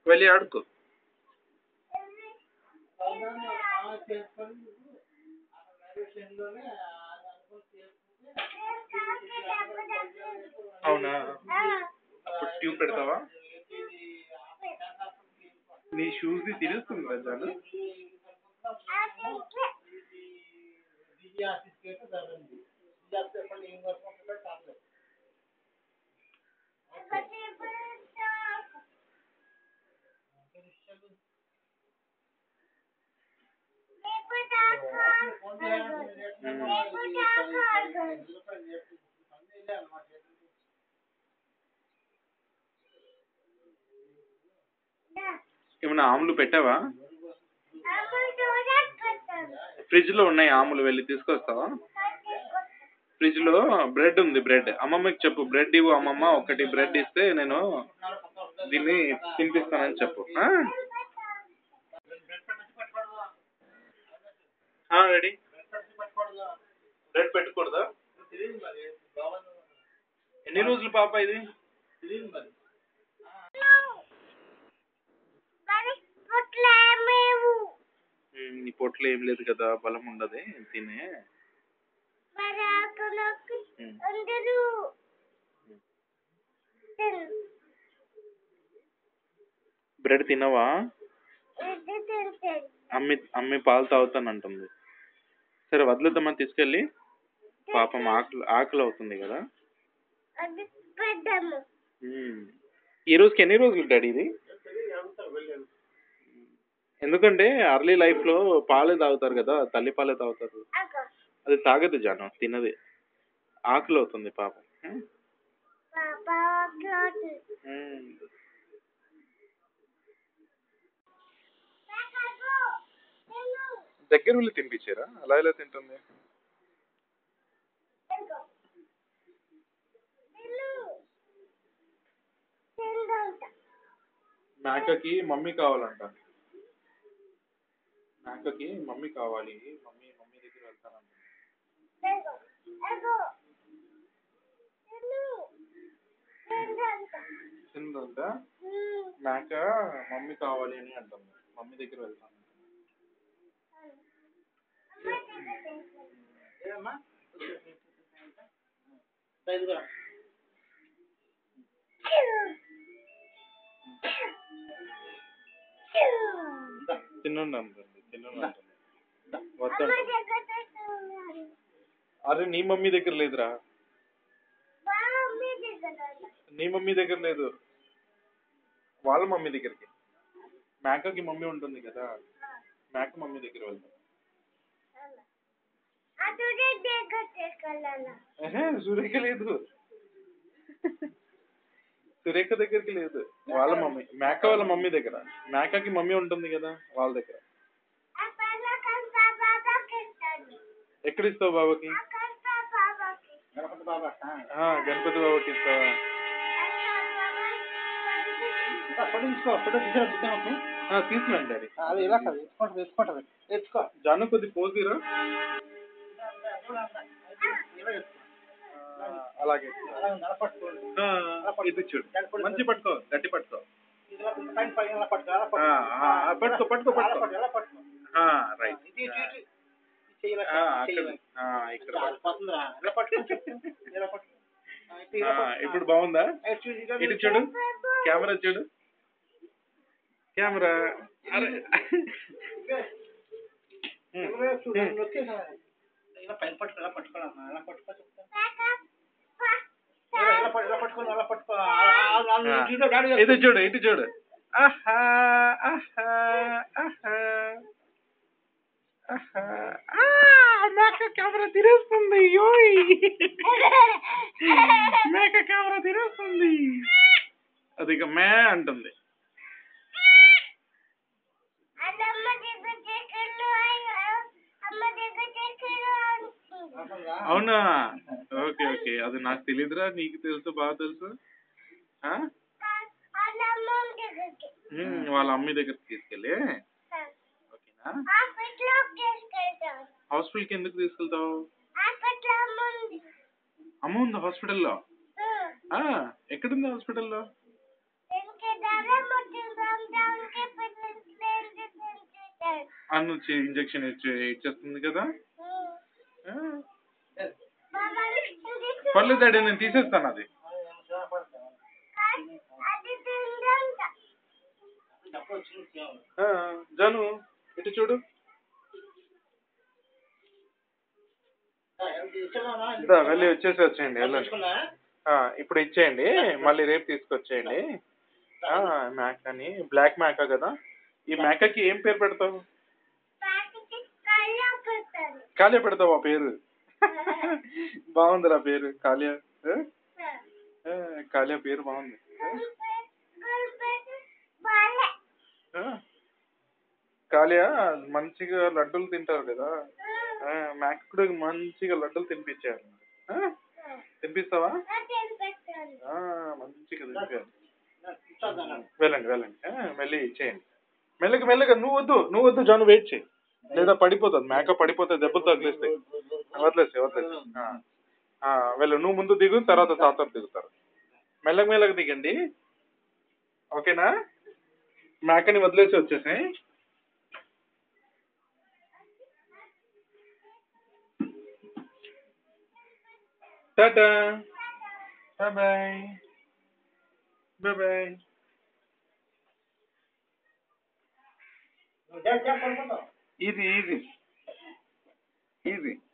వెళ్ళి ఆడుకో అవునా అప్పుడు ట్యూబ్ పెడతావా నీ షూస్ ది తిరుగుతుంది కదా జాను ఏమన్నా ఆములు పెట్టావా ఫ్రిడ్జ్ లో ఉన్నాయి ఆములు వెళ్ళి తీసుకొస్తావా ఫ్రిడ్జ్ లో బ్రెడ్ ఉంది బ్రెడ్ అమ్మమ్మకి చెప్పు బ్రెడ్ ఇవ్వు అమ్మమ్మ ఒకటి బ్రెడ్ ఇస్తే నేను దీన్ని తినిపిస్తానని చెప్పు రెడీ బ్రెడ్ పెట్టకూడదా ఎన్ని రోజులు పాప ఇది ఉమ్, నీ పొట్లో ఏం లేదు కదా బలం ఉండదు తినే ఉమ్. బ్రెడ్ తినవా అమ్మి అమ్మి పాలు తాగుతానంటుంది సరే వదులుతామని తీసుకెళ్ళి పాపం ఆకలి ఆకలి అవుతుంది కదా అది పెద్దమ్మ ఉమ్. ఈ రోజుకి ఎన్ని రోజులు డాడీ ఇది ఎందుకంటే అర్లీ లైఫ్ లో పాలే తాగుతారు కదా తల్లి పాలే తాగుతారు అగో అది తాగదు జాను తినది ఆకలి అవుతుంది పాపం ఉమ్. పాపా క్లాత్ ఉమ్. కాకో నేను దగ్గర వెళ్ళి తినిపించారా అలా ఎలా తింటుంది అగో నేను తిందంట మేకకి మమ్మీ కావాలంట మేకకి మమ్మీ కావాలి మమ్మీ మమ్మీ దగ్గర వెళ్తానంట అగో అగో నేను తిందంట తిందంట హ్మ్ మేక మమ్మీ కావాలి అని అంటుంది మమ్మీ దగ్గర వెళ్తాను అమ్మ తిందంట ఏమ్మా తినండి అంటుంది తినండి అంటుంది అమ్మ వద్దంట దగ్గర తింటున్నాడు అరే నీ మమ్మీ దగ్గర లేదురా బామ్మ దగ్గర నీ మమ్మీ దగ్గర లేదు వాళ్ళ మమ్మీ దగ్గరికి మేకకి మమ్మీ ఉంటుంది కదా మేక మమ్మీ దగ్గర వెళ్తాం అటు దగ్గర తీసుకెళ్ళాలా ఏహే, సురేఖ లేదు సురేఖ దగ్గరికి లేదు వాళ్ళ మమ్మీ మేక వాళ్ళ మమ్మీ దగ్గర మేకకి మమ్మీ ఉంటుంది కదా వాళ్ళ దగ్గర ఆ పలకంత బాబాకి ఇస్తాను ఎక్కడ ఇస్తావు బాబాకి ఆ కంత బాబాకి గణపతి బాబా ఆ, గణపతి బాబాకి ఇస్తావా ఫోటో తీసుకో ఫోటో తీసుకో ఆ, తీసుకున్నాను డాడీ అది ఇలా కాదు ఎత్తుకుంటుంది ఎత్తుకుంటుంది ఎత్తుకో జాను కొద్ది పోసిరా ఇలా ఎత్తుకో ఆ, అలాగే అలా నడపట్టుకోండి ఆ, ఇది చూడు మంచి పట్టుకో గట్టి పట్టుకో ఇలా పైన పైన ఇలా పట్టుకో అలా ఆ, ఆ, ఆ, పట్టుకో పట్టుకో అలా పట్టుకో పట్టుకో అలా పట్టుకో ఆ, రైట్ ఇటు ఇటు ఇటు చెయ్యి ఇలా ఆ, చెయ్యి అక్కడ ఇలా. ఆ, ఇక్కడ చాలు, పోతుందిరా. ఇలా పట్టుకో చెప్పు. ఇలా పట్టుకో ఆ, ఇటు ఇలా ఆ, పట్టుకో. ఇప్పుడు బాగుందా ఆ, ఇటు ఇటు ఇటు చూడు కెమెరా చూడు కెమెరా అరే ఉమ్, ఎవరో చూడు, ఉమ్. నొక్కేసా. ఇలా పైన పట్టుకో ఇలా పట్టుకోవాలమ్మా ఇలా పట్టుకో చెప్తా Bye. ఇలా ఇలా పట్టు- ఇలా పట్టుకో ఇలా పట్టుకో ఆ, ఆ, ఆ, ఆ. ఆ, చూడు, డాడీ ఇటు చూడు ఇటు చూడు ఆహా ఆహా ఆహా ఆహా ఆ, మేక కెమెరా తిరేస్తుంది యోయ్ మేక కెమెరా తిరేస్తుంది అది ఇక మే అంటుంది అది అమ్మ దగ్గర తీసుకెళ్ళు అమ్మ దగ్గర తీసుకెళ్ళు అంటుంది. అసలు అవునా ఓకే ఓకే అది నాకు తెలియదురా నీకు తెలుసు బాగా తెలుసు ఆ? అది అమ్మ దగ్గరికి ఉమ్, వాళ్ళ అమ్మ దగ్గరికి తీసుకెళ్ళి ఓకేనా హాస్పిటల్ తీసుకెళ్తాం హాస్పిటల్కి ఎందుకు తీసుకెళ్తావు హాస్పిటల్ అమ్మ ఉంది అమ్మ ఉంది హాస్పిటల్లో ఉం. ఆ, ఎక్కడుంది హాస్పిటల్లో ఇంకే ధర ముట్టిందంట దానికి పిల్లలు తింటారు అన్ను ఇంజక్షన్ ఇచ్చి ఇచ్చేస్తుంది కదా ఆ, బాబా పర్లేదు డాడీ నేను తీసేస్తాను అది అది తిందంట డబ్బు వచ్చింది చేయాలి. ఆ, జాను ఇటు చూడు ఆ, ఎంత ఇచ్చావా? ఇదా వెళ్ళి వచ్చేసి వచ్చేయండి వెళ్ళండి తీసుకున్నా? ఆ, ఇప్పుడు ఇచ్చేయండి మళ్ళీ రేపు తీసుకొచ్చేయండి ఆ, మ్యాక్ అని బ్లాక్ మ్యాకా కదా ఈ మేకకి ఏం పేరు పెడతావు వాటికి కళ్ళ పెడతారు కాళియా పెడతావు ఆ పేరు బాగుందిరా పేరు కాళియా ఆ? ఆ, కాళియా పేరు బాగుంది వాళ్ళే ఆ? కాళియా మంచిగా లడ్డూలు తింటారు కదా ఆ, మ్యాక్ కూడా మంచిగా లడ్డూలు తినిపించారు ఆ? తినిపిస్తావా పెట్టారు ఆ, మంచిగా తినిపించారు నా కూర్చోద్దానా? వెళ్ళండి వెళ్ళండి ఆ, మెల్లి ఇచ్చేయండి మెల్లగా మెల్లగా నువ్వు వద్దు నువ్వు వద్దు జాను వెయిట్ చేయి లేదా పడిపోతుంది మేక పడిపోతుంది దెబ్బలు తగిలిస్తాయి వదిలేసి వదిలేసి ఆ. ఆ, వెళ్ళు నువ్వు ముందు దిగు తర్వాత తాత దిగుతారు మెల్లగా మెల్లగా దిగండి ఓకేనా మేకని వదిలేసి వచ్చేసాయి టాటా బాయ్ బాయ్ బాయ్ బాయ్ నువ్వు జర- జర పడుకుంటావు. Easy easy easy